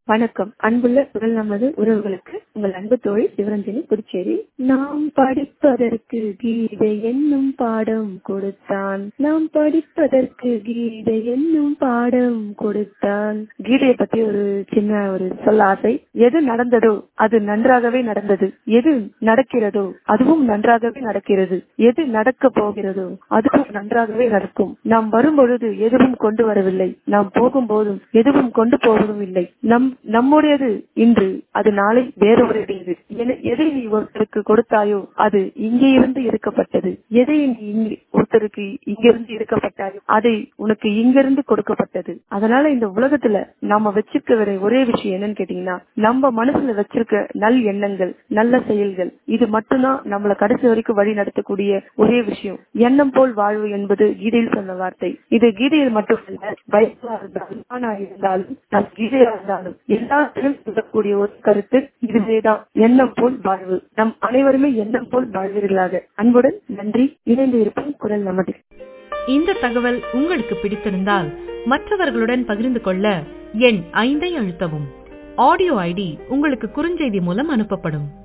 வணக்கம் அன்புள்ள குரல் நமது உறவுகளுக்கு உங்கள் அன்பு தோழி சிவரஞ்சனி புதுச்சேரி நாம் படிப்பதற்கு கீதை என்னும் பாடம் கொடுத்தான் நாம் படிப்பதற்கு கீதை என்னும் பாடம் கொடுத்தான் கீதையை பத்தி ஒரு சின்ன ஒரு சொல்ல ஆசை எது நடந்ததோ அது நன்றாகவே நடந்தது எது நடக்கிறதோ அதுவும் நன்றாகவே நடக்கிறது எது நடக்க போகிறதோ அதுவும் நன்றாகவே நடக்கும் நாம் வரும்பொழுது எதுவும் கொண்டு வரவில்லை நாம் போகும்போதும் எதுவும் கொண்டு போவதும் இல்லை நம் நம்முடையது இன்று அது நாளை வேறொருடையது என- எதை நீ ஒருத்தருக்கு கொடுத்தாயோ அது இங்கே இருந்து எடுக்கப்பட்டது எதை நீ இங்க- ஒருத்தருக்கு இங்கிருந்து எடுக்கப்பட்டாயோ அதை உனக்கு இங்கிருந்து கொடுக்கப்பட்டது அதனால இந்த உலகத்துல நாம வச்சிருக்க வேற ஒரே விஷயம் என்னன்னு கேட்டீங்கன்னா நம்ம மனசுல வச்சிருக்க நல் எண்ணங்கள் நல்ல செயல்கள் இது மட்டும்தான் நம்மள கடைசி வரைக்கும் வழி நடத்தக்கூடிய ஒரே விஷயம் எண்ணம் போல் வாழ்வு என்பது கீதையில் சொன்ன வார்த்தை இது கீதையில் மட்டுமல்ல பைபிளா இருந்தாலும் குர்ஆனா இருந்தாலும் நம் கீதையா இருந்தாலும் எல்லாத்திலும் சொல்லக்கூடிய ஒரு கருத்து இதுவேதான் எண்ணம் போல் வாழ்வு நம் அனைவருமே எண்ணம் போல் வாழ்வீர்களாக அன்புடன் நன்றி இணைந்து இருப்போம் குரல் நமது இந்த தகவல் உங்களுக்கு பிடித்திருந்தால் மற்றவர்களுடன் பகிர்ந்து கொள்ள எண் ஐந்தை அழுத்தவும் ஆடியோ ஐடி உங்களுக்கு குறுஞ்செய்தி மூலம் அனுப்பப்படும்